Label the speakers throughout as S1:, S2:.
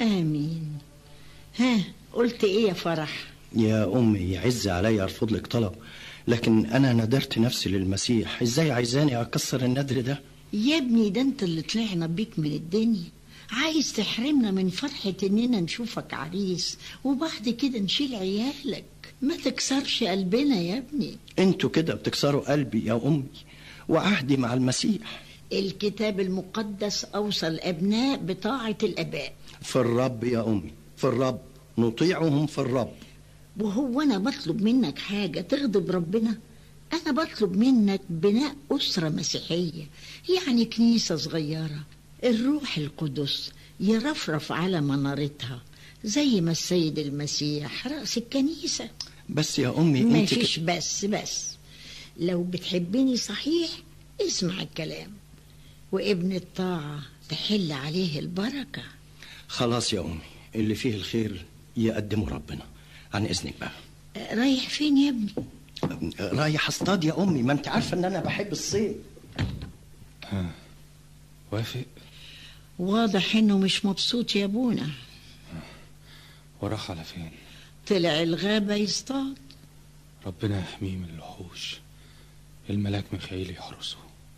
S1: آمين ها قلت إيه يا فرح
S2: يا أمي يعز علي أرفض لك طلب لكن أنا ندرت نفسي للمسيح إزاي عايزاني أكسر الندر ده
S1: يا ابني ده انت اللي طلعنا بيك من الدنيا عايز تحرمنا من فرحة اننا نشوفك عريس وبعد كده نشيل عيالك ما تكسرش قلبنا يا ابني
S2: انتوا كده بتكسروا قلبي يا أمي وعهدي مع المسيح
S1: الكتاب المقدس أوصى الأبناء بطاعة الآباء
S2: في الرب يا أمي في الرب نطيعهم في الرب
S1: وهو أنا بطلب منك حاجة تغضب ربنا أنا بطلب منك بناء أسرة مسيحية يعني كنيسة صغيرة الروح القدس يرفرف على منارتها زي ما السيد المسيح رأس الكنيسة
S2: بس يا أمي
S1: ما
S2: انت
S1: فيش
S2: ك...
S1: بس بس لو بتحبني صحيح اسمع الكلام وابن الطاعة تحل عليه البركة
S2: خلاص يا أمي اللي فيه الخير يقدمه ربنا عن إذنك بقى
S1: آه، رايح فين يا ابني
S2: رايح اصطاد يا أمي ما أنت عارفة إن أنا بحب الصيد
S3: وافق
S1: واضح انه مش مبسوط يا ابونا
S3: وراح على فين
S1: طلع الغابة يصطاد
S3: ربنا يحميه من الوحوش الملاك ميخائيل يحرسه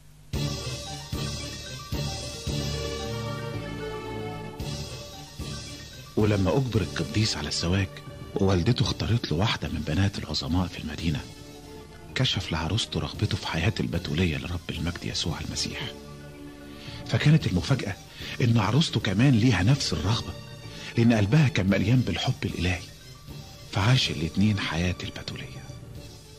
S4: ولما أجبر القديس على الزواج ووالدته اختارت له واحدة من بنات العظماء في المدينة كشف لعروسته رغبته في حياة البتولية لرب المجد يسوع المسيح فكانت المفاجأة إن عروسته كمان ليها نفس الرغبة لأن قلبها كان مليان بالحب الإلهي فعاش الاتنين حياة البتولية